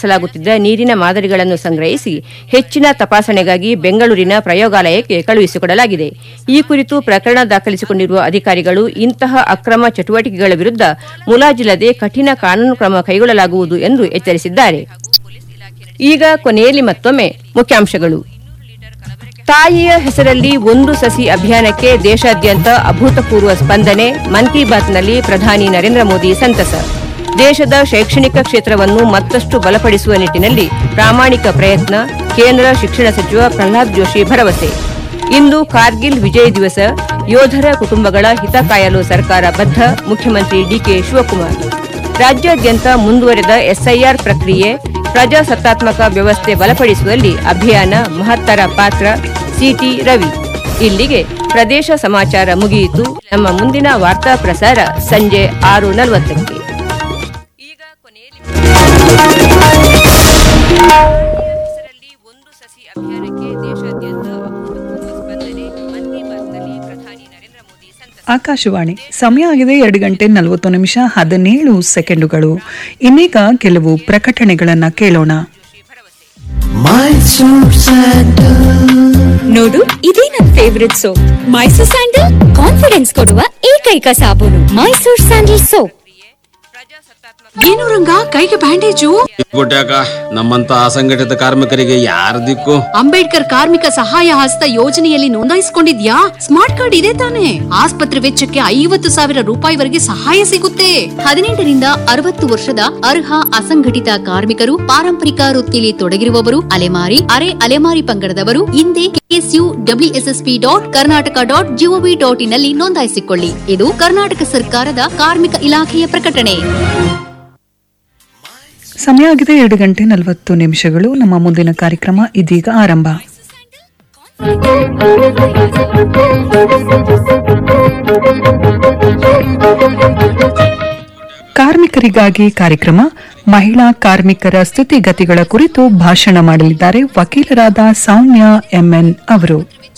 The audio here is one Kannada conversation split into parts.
ಪರೀಕ್ಷಿಸಲಾಗುತ್ತಿದ್ದ ನೀರಿನ ಮಾದರಿಗಳನ್ನು ಸಂಗ್ರಹಿಸಿ ಹೆಚ್ಚಿನ ತಪಾಸಣೆಗಾಗಿ ಬೆಂಗಳೂರಿನ ಪ್ರಯೋಗಾಲಯಕ್ಕೆ ಕಳುಹಿಸಿಕೊಡಲಾಗಿದೆ ಈ ಕುರಿತು ಪ್ರಕರಣ ದಾಖಲಿಸಿಕೊಂಡಿರುವ ಅಧಿಕಾರಿಗಳು ಇಂತಹ ಅಕ್ರಮ ಚಟುವಟಿಕೆಗಳ ವಿರುದ್ಧ ಮುಲಾಜಿಲ್ಲದೆ ಕಠಿಣ ಕಾನೂನು ಕ್ರಮ ಕೈಗೊಳ್ಳಲಾಗುವುದು ಎಂದು ಎಚ್ಚರಿಸಿದ್ದಾರೆ ಈಗ ಕೊನೆಯಲ್ಲಿ ಮತ್ತೊಮ್ಮೆ ಮುಖ್ಯಾಂಶಗಳು ತಾಯಿಯ ಹೆಸರಲ್ಲಿ ಒಂದು ಸಸಿ ಅಭಿಯಾನಕ್ಕೆ ದೇಶಾದ್ಯಂತ ಅಭೂತಪೂರ್ವ ಸ್ಪಂದನೆ ಮನ್ ಕಿ ಬಾತ್ನಲ್ಲಿ ಪ್ರಧಾನಿ ನರೇಂದ್ರ ಮೋದಿ ಸಂತಸ ದೇಶದ ಶೈಕ್ಷಣಿಕ ಕ್ಷೇತ್ರವನ್ನು ಮತ್ತಷ್ಟು ಬಲಪಡಿಸುವ ನಿಟ್ಟಿನಲ್ಲಿ ಪ್ರಾಮಾಣಿಕ ಪ್ರಯತ್ನ ಕೇಂದ್ರ ಶಿಕ್ಷಣ ಸಚಿವ ಪ್ರಹ್ಲಾದ್ ಜೋಶಿ ಭರವಸೆ ಇಂದು ಕಾರ್ಗಿಲ್ ವಿಜಯ್ ದಿವಸ ಯೋಧರ ಕುಟುಂಬಗಳ ಹಿತ ಕಾಯಲು ಸರ್ಕಾರ ಬದ್ಧ ಮುಖ್ಯಮಂತ್ರಿ ಡಿಕೆ ಶಿವಕುಮಾರ್ ರಾಜ್ಯಾದ್ಯಂತ ಮುಂದುವರೆದ ಎಸ್ಐಆರ್ ಪ್ರಕ್ರಿಯೆ ಪ್ರಜಾಸತ್ತಾತ್ಮಕ ವ್ಯವಸ್ಥೆ ಬಲಪಡಿಸುವಲ್ಲಿ ಅಭಿಯಾನ ಮಹತ್ತರ ಪಾತ್ರ ಸಿಟಿ ರವಿ ಇಲ್ಲಿಗೆ ಪ್ರದೇಶ ಸಮಾಚಾರ ಮುಗಿಯಿತು ನಮ್ಮ ಮುಂದಿನ ವಾರ್ತಾ ಪ್ರಸಾರ ಸಂಜೆ ಆರು ನಲವತ್ತಕ್ಕೆ ಈಗ ಕೊನೆಯಲ್ಲಿ ಹೆಸರಲ್ಲಿ ಒಂದು ಸಸಿ ಅಭಿಯಾನಕ್ಕೆ ದೇಶಾದ್ಯಂತ ಅಭೂತಪೂರ್ವ ಸ್ಪಂದನೆ ಮನ್ ಕಿ ಬಾತ್ನಲ್ಲಿ ಪ್ರಧಾನಿ ನರೇಂದ್ರ ಮೋದಿ ಸಂತಸ ಆಕಾಶವಾಣಿ ಸಮಯ ಆಗಿದೆ ಎರಡು ಗಂಟೆ ನಲವತ್ತು ನಿಮಿಷ ಹದಿನೇಳು ಸೆಕೆಂಡುಗಳು ಇನ್ನೀಗ ಕೆಲವು ಪ್ರಕಟಣೆಗಳನ್ನ ಕೇಳೋಣ Mysore Sandal ನೋಡು ಇದೇ ನನ್ favourite soap Mysore sandal confidence ಕೊಡುವ ಏಕೈಕ ಸಾಬೂನು ಮೈಸೂರ್ ಸ್ಯಾಂಡಲ್ ಸೋಪ್ ಏನು ರಂಗ ಕೈಗೆ ಬ್ಯಾಂಡೇಜು ಬಿಟ್ಟಾಕ ನಮ್ಮಂತ ಅಸಂಘಟಿತ ಕಾರ್ಮಿಕರಿಗೆ ಯಾರ ದಿಕ್ಕು ಅಂಬೇಡ್ಕರ್ ಕಾರ್ಮಿಕ ಸಹಾಯ ಹಸ್ತ ಯೋಜನೆಯಲ್ಲಿ ನೋಂದಾಯಿಸಿಕೊಂಡಿದ್ಯಾ ಸ್ಮಾರ್ಟ್ ಕಾರ್ಡ್ ಇದೆ ತಾನೆ ಆಸ್ಪತ್ರೆ ವೆಚ್ಚಕ್ಕೆ ಐವತ್ತು ಸಾವಿರ ರೂಪಾಯಿವರೆಗೆ ಸಹಾಯ ಸಿಗುತ್ತೆ ಹದಿನೆಂಟರಿಂದ ಅರವತ್ತು ವರ್ಷದ ಅರ್ಹ ಅಸಂಘಟಿತ ಕಾರ್ಮಿಕರು ಪಾರಂಪರಿಕ ವೃತ್ತಿಲಿ ತೊಡಗಿರುವವರು ಅಲೆಮಾರಿ ಅರೆ ಅಲೆಮಾರಿ ಪಂಗಡದವರು ಹಿಂದೆ KSU WSSP dot Karnataka dot gov ಡಾಟ್ ಇನ್ನಲ್ಲಿ ನೋಂದಾಯಿಸಿಕೊಳ್ಳಿ ಇದು ಕರ್ನಾಟಕ ಸರ್ಕಾರದ ಕಾರ್ಮಿಕ ಇಲಾಖೆಯ ಪ್ರಕಟಣೆ ಸಮಯ ಆಗಿದೆ ಎರಡು ಗಂಟೆ ನಲವತ್ತು ನಿಮಿಷಗಳು ನಮ್ಮ ಮುಂದಿನ ಕಾರ್ಯಕ್ರಮ ಇದೀಗ ಆರಂಭ ಕಾರ್ಮಿಕರಿಗಾಗಿ ಕಾರ್ಯಕ್ರಮ ಮಹಿಳಾ ಕಾರ್ಮಿಕರ ಸ್ಥಿತಿಗತಿಗಳ ಕುರಿತು ಭಾಷಣ ಮಾಡಲಿದ್ದಾರೆ ವಕೀಲರಾದ ಸೌಮ್ಯ ಎಂಎನ್ ಅವರು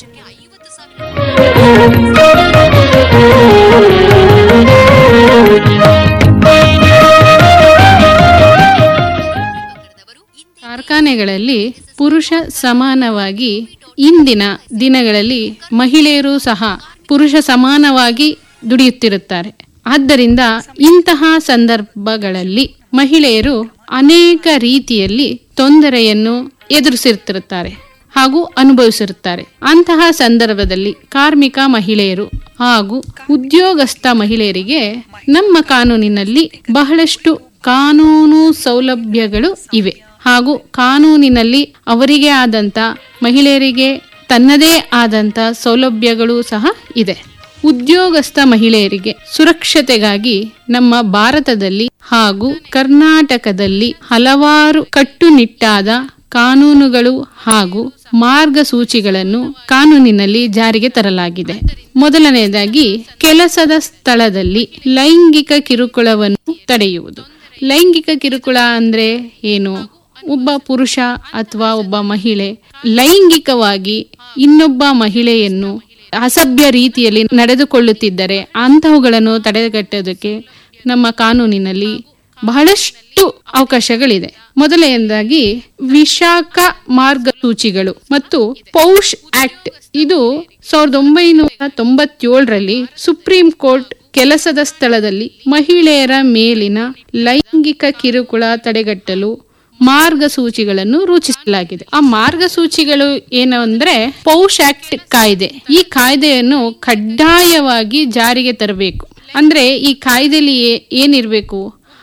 ಕಾರ್ಖಾನೆಗಳಲ್ಲಿ ಪುರುಷ ಸಮಾನವಾಗಿ ಇಂದಿನ ದಿನಗಳಲ್ಲಿ ಮಹಿಳೆಯರು ಸಹ ಪುರುಷ ಸಮಾನವಾಗಿ ದುಡಿಯುತ್ತಿರುತ್ತಾರೆ ಆದ್ದರಿಂದ ಇಂತಹ ಸಂದರ್ಭಗಳಲ್ಲಿ ಮಹಿಳೆಯರು ಅನೇಕ ರೀತಿಯಲ್ಲಿ ತೊಂದರೆಯನ್ನು ಎದುರಿಸಿರುತ್ತಿರುತ್ತಾರೆ ಹಾಗೂ ಅನುಭವಿಸಿರುತ್ತಾರೆ ಅಂತಹ ಸಂದರ್ಭದಲ್ಲಿ ಕಾರ್ಮಿಕ ಮಹಿಳೆಯರು ಹಾಗೂ ಉದ್ಯೋಗಸ್ಥ ಮಹಿಳೆಯರಿಗೆ ನಮ್ಮ ಕಾನೂನಿನಲ್ಲಿ ಬಹಳಷ್ಟು ಕಾನೂನು ಸೌಲಭ್ಯಗಳು ಇವೆ ಹಾಗೂ ಕಾನೂನಿನಲ್ಲಿ ಅವರಿಗೆ ಆದಂತ ಮಹಿಳೆಯರಿಗೆ ತನ್ನದೇ ಆದಂತ ಸೌಲಭ್ಯಗಳು ಸಹ ಇದೆ ಉದ್ಯೋಗಸ್ಥ ಮಹಿಳೆಯರಿಗೆ ಸುರಕ್ಷತೆಗಾಗಿ ನಮ್ಮ ಭಾರತದಲ್ಲಿ ಹಾಗೂ ಕರ್ನಾಟಕದಲ್ಲಿ ಹಲವಾರು ಕಟ್ಟುನಿಟ್ಟಾದ ಕಾನೂನುಗಳು ಹಾಗೂ ಮಾರ್ಗಸೂಚಿಗಳನ್ನು ಕಾನೂನಿನಲ್ಲಿ ಜಾರಿಗೆ ತರಲಾಗಿದೆ ಮೊದಲನೆಯದಾಗಿ ಕೆಲಸದ ಸ್ಥಳದಲ್ಲಿ ಲೈಂಗಿಕ ಕಿರುಕುಳವನ್ನು ತಡೆಯುವುದು ಲೈಂಗಿಕ ಕಿರುಕುಳ ಅಂದ್ರೆ ಏನು ಒಬ್ಬ ಪುರುಷ ಅಥವಾ ಒಬ್ಬ ಮಹಿಳೆ ಲೈಂಗಿಕವಾಗಿ ಇನ್ನೊಬ್ಬ ಮಹಿಳೆಯನ್ನು ಅಸಭ್ಯ ರೀತಿಯಲ್ಲಿ ನಡೆದುಕೊಳ್ಳುತ್ತಿದ್ದರೆ ಅಂತಹವುಗಳನ್ನು ತಡೆಗಟ್ಟೋದಕ್ಕೆ ನಮ್ಮ ಕಾನೂನಿನಲ್ಲಿ ಬಹಳಷ್ಟು ಅವಕಾಶಗಳಿದೆ ಮೊದಲನೆಯದಾಗಿ ವಿಶಾಖ ಮಾರ್ಗಸೂಚಿಗಳು ಮತ್ತು ಪೌಷ್ ಆಕ್ಟ್ ಇದು ಸಾವಿರದ ಒಂಬೈನೂರ ತೊಂಬತ್ತೇಳರಲ್ಲಿ ಸುಪ್ರೀಂ ಕೋರ್ಟ್ ಕೆಲಸದ ಸ್ಥಳದಲ್ಲಿ ಮಹಿಳೆಯರ ಮೇಲಿನ ಲೈಂಗಿಕ ಕಿರುಕುಳ ತಡೆಗಟ್ಟಲು ಮಾರ್ಗಸೂಚಿಗಳನ್ನು ರೂಪಿಸಲಾಗಿದೆ ಆ ಮಾರ್ಗಸೂಚಿಗಳು ಏನು ಅಂದ್ರೆ ಪೌಷ್ ಆಕ್ಟ್ ಕಾಯ್ದೆ ಈ ಕಾಯ್ದೆಯನ್ನು ಕಡ್ಡಾಯವಾಗಿ ಜಾರಿಗೆ ತರಬೇಕು ಅಂದ್ರೆ ಈ ಕಾಯ್ದೆಯಲ್ಲಿ ಏ- ಏನಿರ್ಬೇಕು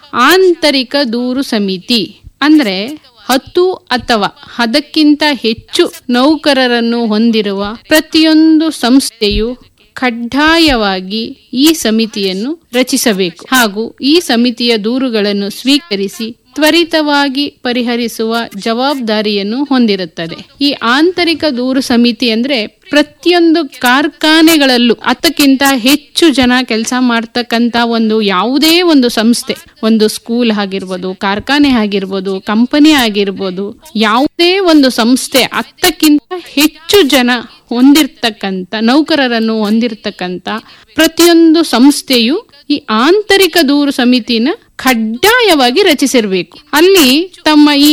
ಆಂತರಿಕ ದೂರು ಸಮಿತಿ ಅಂದ್ರೆ ಹತ್ತು ಅಥವಾ ಅದಕ್ಕಿಂತ ಹೆಚ್ಚು ನೌಕರರನ್ನು ಹೊಂದಿರುವ ಪ್ರತಿಯೊಂದು ಸಂಸ್ಥೆಯು ಕಡ್ಡಾಯವಾಗಿ ಈ ಸಮಿತಿಯನ್ನು ರಚಿಸಬೇಕು ಹಾಗೂ ಈ ಸಮಿತಿಯ ದೂರುಗಳನ್ನು ಸ್ವೀಕರಿಸಿ ತ್ವರಿತವಾಗಿ ಪರಿಹರಿಸುವ ಜವಾಬ್ದಾರಿಯನ್ನು ಹೊಂದಿರುತ್ತದೆ ಈ ಆಂತರಿಕ ದೂರು ಸಮಿತಿ ಅಂದ್ರೆ ಪ್ರತಿಯೊಂದು ಕಾರ್ಖಾನೆಗಳಲ್ಲೂ ಹತ್ತಕ್ಕಿಂತ ಹೆಚ್ಚು ಜನ ಕೆಲಸ ಮಾಡ್ತಕ್ಕಂತ ಒಂದು ಯಾವುದೇ ಒಂದು ಸಂಸ್ಥೆ ಒಂದು ಸ್ಕೂಲ್ ಆಗಿರ್ಬೋದು ಕಾರ್ಖಾನೆ ಆಗಿರ್ಬೋದು ಕಂಪನಿ ಆಗಿರ್ಬೋದು ಯಾವುದೇ ಒಂದು ಸಂಸ್ಥೆ ಹತ್ತಕ್ಕಿಂತ ಹೆಚ್ಚು ಜನ ಹೊಂದಿರ್ತಕ್ಕಂಥ ನೌಕರರನ್ನು ಹೊಂದಿರತಕ್ಕಂತ ಪ್ರತಿಯೊಂದು ಸಂಸ್ಥೆಯು ಈ ಆಂತರಿಕ ದೂರು ಸಮಿತಿನ ಕಡ್ಡಾಯವಾಗಿ ರಚಿಸಿರ್ಬೇಕು ಅಲ್ಲಿ ತಮ್ಮ ಈ